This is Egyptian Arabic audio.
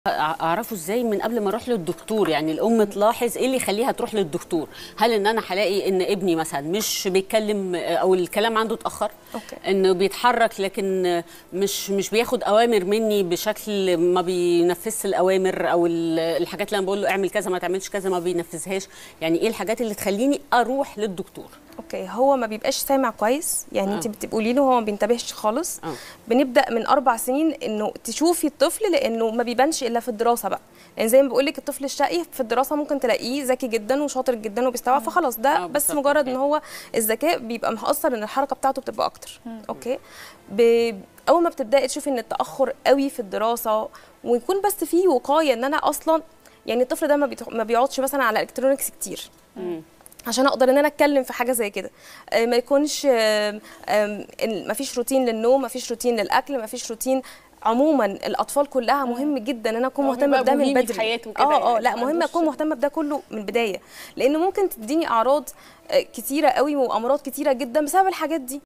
اعرفه ازاي من قبل ما اروح للدكتور يعني الام تلاحظ ايه اللي يخليها تروح للدكتور هل ان انا هلاقي ان ابني مثلا مش بيتكلم او الكلام عنده اتاخر أوكي. انه بيتحرك لكن مش مش بياخد اوامر مني بشكل ما بينفذش الاوامر او ال- الحاجات اللي انا بقول له اعمل كذا ما تعملش كذا ما بينفذهاش يعني ايه الحاجات اللي تخليني اروح للدكتور اوكي هو ما بيبقاش سامع كويس يعني آه. انت بتقولي له هو ما بينتبهش خالص آه. بنبدا من اربع سنين انه تشوفي الطفل لانه ما بيبانش الا في الدراسه بقى لان زي ما بقول لك الطفل الشقي في الدراسه ممكن تلاقيه ذكي جدا وشاطر جدا وبيستوعب فخلاص آه، ده بس بالظبط، مجرد أوكي. ان هو الذكاء بيبقى مأثر ان الحركه بتاعته بتبقى اكتر اوكي ب... اول ما بتبداي تشوفي ان التاخر قوي في الدراسه ويكون بس فيه وقايه ان انا اصلا يعني الطفل ده ما, بيتخ... ما بيقعدش مثلا على الكترونكس كتير عشان اقدر ان انا اتكلم في حاجه زي كده آه، ما يكونش ما فيش روتين للنوم ما فيش روتين للاكل ما فيش روتين عموما الاطفال كلها مهم جدا ان انا اكون هو مهتمه بيبقى بده من بوهيمي في بدري حياته كده اه اه يعني، لا ما مهم عندوش- اكون مهتمه بده كله من البدايه لان ممكن تديني اعراض آه، كتيره قوي وامراض كتيره جدا بسبب الحاجات دي